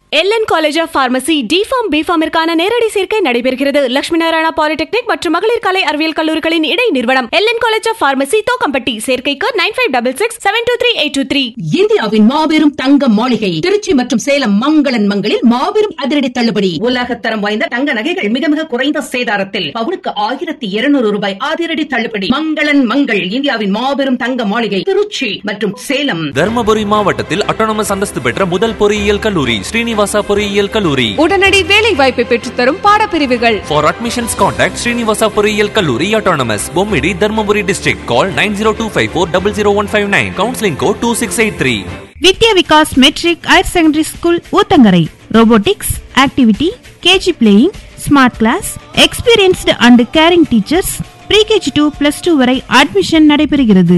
LN college of pharmacy D Pharm பிஃபார்மிற்கான நேரடி சேர்க்கை நடைபெறுகிறது லட்சுமி நாராயணா பாலிடெக்னிக் மற்றும் மகளிர் கலை அறிவியல் கல்லூரிகளின் இடை நிறுவனம் LN college of pharmacy Thokkampatti சேர்க்கைக்கு nine five double six seven two three eight two three இந்தியாவின் மாபெரும் தங்க மாளிகை திருச்சி மற்றும் சேலம் மங்களன் மங்களில் மாபெரும் அதிரடி தள்ளுபடி உலகத்தரம் வாய்ந்த தங்க நகைகள் மிக மிக குறைந்த சேதாரத்தில் பவுனுக்கு ஆயிரத்தி இருநூறு ரூபாய் அதிரடி தள்ளுபடி மங்களன் மங்கள் இந்தியாவின் மாபெரும் தங்க மாளிகை திருச்சி மற்றும் சேலம் தர்மபுரி மாவட்டத்தில் அட்டானமஸ் அந்தஸ்து பெற்ற முதல் பொறியியல் கல்லூரி ஸ்ரீனிவாசா பொறியியல் கல்லூரி உடனடி வேலை வாய்ப்பை பெற்றுத்தரும் பாடப்பிரிவுகள் ஃபார் அட்மிஷன்ஸ் கான்டாக்ட் ஸ்ரீனிவாசா பொறியியல் கல்லூரி autonomous Bommidi Dharmapuri district call nine zero two five four double zero one five nine counselling code two six eight three Vidya Vikas matric higher secondary school Uthangarai robotics activity KG playing smart class experienced and caring teachers pre KG to plus two வரை admission நடைபெறுகிறது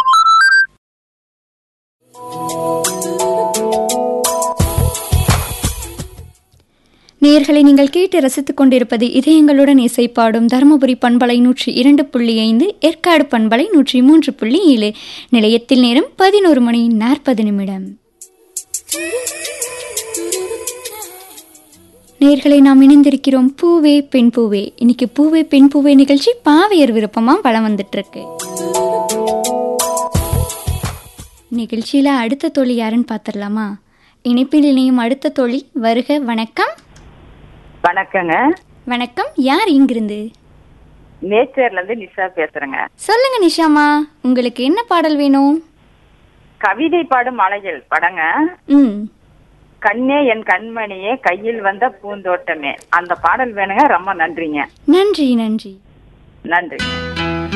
நேயர்களை நீங்கள் கேட்டு ரசித்துக் கொண்டிருப்பது இதயங்களுடன் இசைப்பாடும் தருமபுரி பண்பலை நூற்றி இரண்டு புள்ளி ஐந்து ஏற்காடு பண்பலை நூற்றி மூன்று புள்ளி ஏழு நிலையத்தில் நேரம் பதினோரு மணி நாற்பது நிமிடம் நேர்களை நாம் இணைந்திருக்கிறோம் பூவே பெண் பூவே இன்னைக்கு பூவே பெண் பூவே நிகழ்ச்சி பாவையர் விருப்பமா வளம் வந்துட்டு இருக்கு நிகழ்ச்சியில அடுத்த தோழி யாருன்னு பார்த்துடலாமா இணைப்பில் இணையும் அடுத்த தோழி வருக வணக்கம் வணக்கங்க வணக்கம் யார் இங்கிருந்து நேச்சர்ல இருந்து நிஷா பேசுறேங்க சொல்லுங்க நிஷாமா உங்களுக்கு என்ன பாடல் வேணும் கவிதை பாடும் மலைகள் படங்க ம் கண்ணே என் கண்மணியே கையில் வந்த பூந்தோட்டமே அந்த பாடல் வேணுங்க ரொம்ப நன்றிங்க நன்றி நன்றி நன்றி